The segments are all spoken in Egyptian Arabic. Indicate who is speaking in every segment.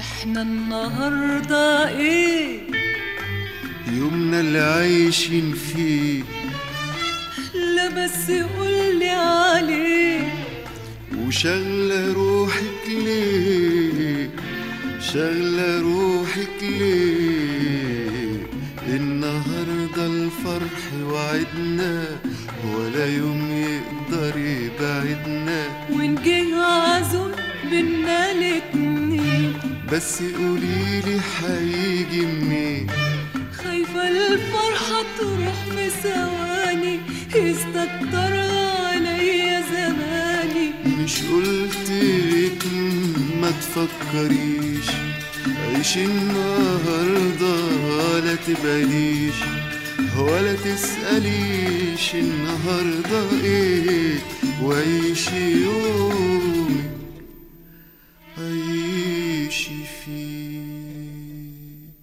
Speaker 1: احنا النهارده ايه
Speaker 2: يومنا اللي عايشين فيه
Speaker 1: لا بس قولي عليه
Speaker 2: وشغلة روحك ليه شغلة روحك ليه النهاردة الفرح وعدنا ولا يوم يقدر يبعدنا
Speaker 1: وان جه عزم بينا الاتنين
Speaker 2: بس قوليلي هيجي منين
Speaker 1: خايفة الفرحة تروح في ثواني يستكترها عليا زماني
Speaker 2: مش قلتلك ما تفكريش عيش النهاردة ولا تبعديش ولا تسأليش النهاردة ايه وعيشي يومك عيشي فيه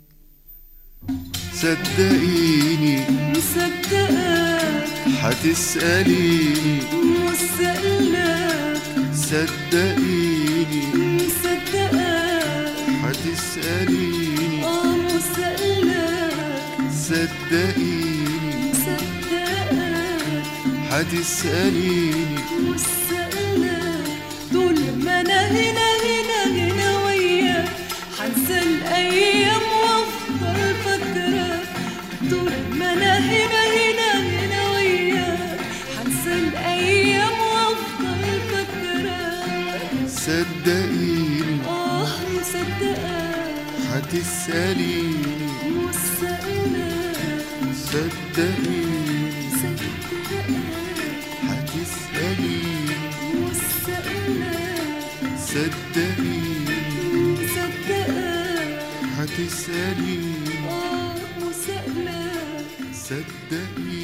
Speaker 2: صدقيني
Speaker 1: مصدقاك
Speaker 2: هتسأليني
Speaker 1: مستقلاك
Speaker 2: صدقيني
Speaker 1: مصدقاك
Speaker 2: هتسأليني
Speaker 1: اه مستقلاك
Speaker 2: صدقيني
Speaker 1: مصدقاك
Speaker 2: هتسأليني
Speaker 1: مستقلاك طول ما انا هنا هنا هنا وياك هنسى الايام وافضل فاكراك طول ما انا هنا هنا هنا وياك هنسى الايام وافضل فاكراك
Speaker 2: صدقيني
Speaker 1: اه مصدقاك
Speaker 2: هتسأليني
Speaker 1: مستقلاك
Speaker 2: صدقيني
Speaker 1: مصدقاك
Speaker 2: هتسأليني
Speaker 1: مستقلاك
Speaker 2: صدقيني
Speaker 1: مصدقاك
Speaker 2: هتسأليني
Speaker 1: اه مستقلاك
Speaker 2: صدقيني